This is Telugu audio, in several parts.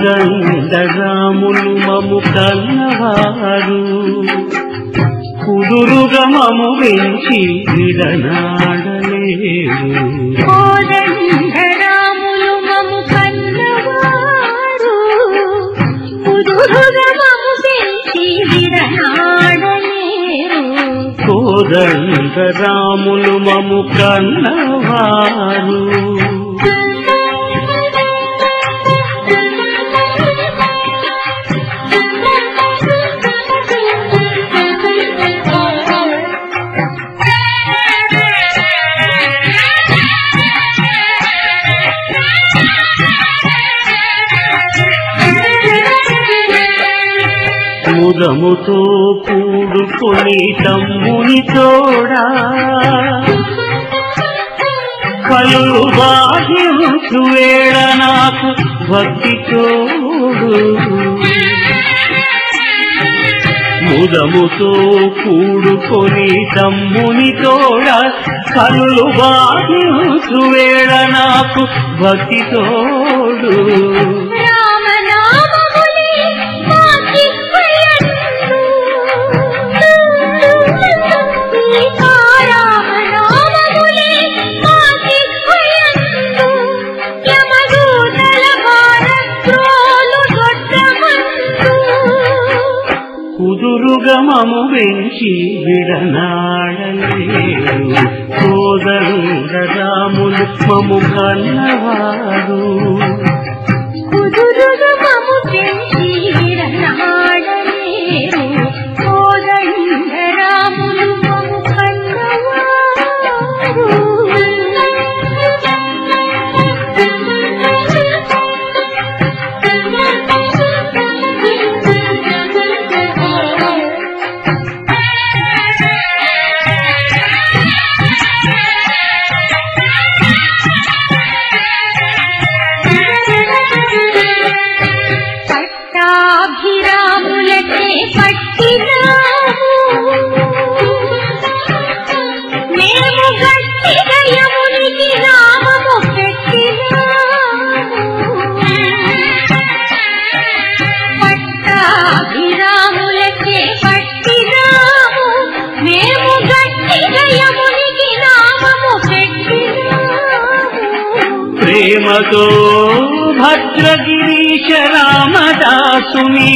కోదండరాములు మము కన్నవారు కుదురుగా మము వెంచి విడనాడలేరు కోదండరాములు మము కన్నవారు కుదురుగా మము పెంచి విడనాడలేరు కోదండరాములు మము కన్నవారు ముదముతో కూడుకొని తమ్ముని తోడా కలు బాధించు వేళ నాకు భక్తి తోడు ముదముతో కూడుకొని తమ్ముని తోడ కళ్ళు బాధించు వేళ నాకు భక్తి తోడు రామనామములే మాకిప్పయందు. సీతారామనామములే మాకిప్పయందు. యమదూతల భారద్రోలు గొడ్డమందు. కుదురుగా మము వెంచి విడనాడలేరు కోదండరాములు మము కన్నవారు కుదురుగా మము పెంచి విడనాడలేరు. కోదండరాములు మము కన్నవారు. పట్టాభిరాములకే పట్టినాము మేము గట్టిగా యమునికి నామము పెట్టినాము పట్టాభిరాములకే పట్టినాము మేము గట్టిగా యమునికి నామము పెట్టినాము ప్రేమతో భద్రగిరీశ రామదాసుని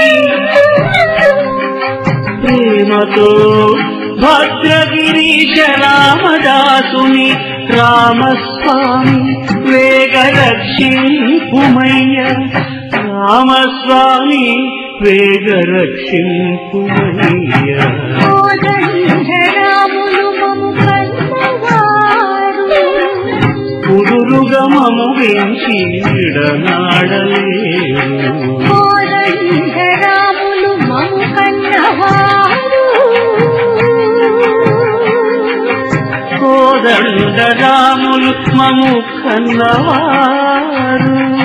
ప్రేమతో భద్రగిరీశ రామదాసుని రామస్వామి వేగ రక్షింపుమయ్య రామస్వామి వేగ రక్షింపుమయ్య కోదండరాములు మము కన్నవారు కుదురుగా మము వెంచి విడనాడలేరు కోదండరాములు మము కన్నవారు కోదండరాములు మము కన్నవారు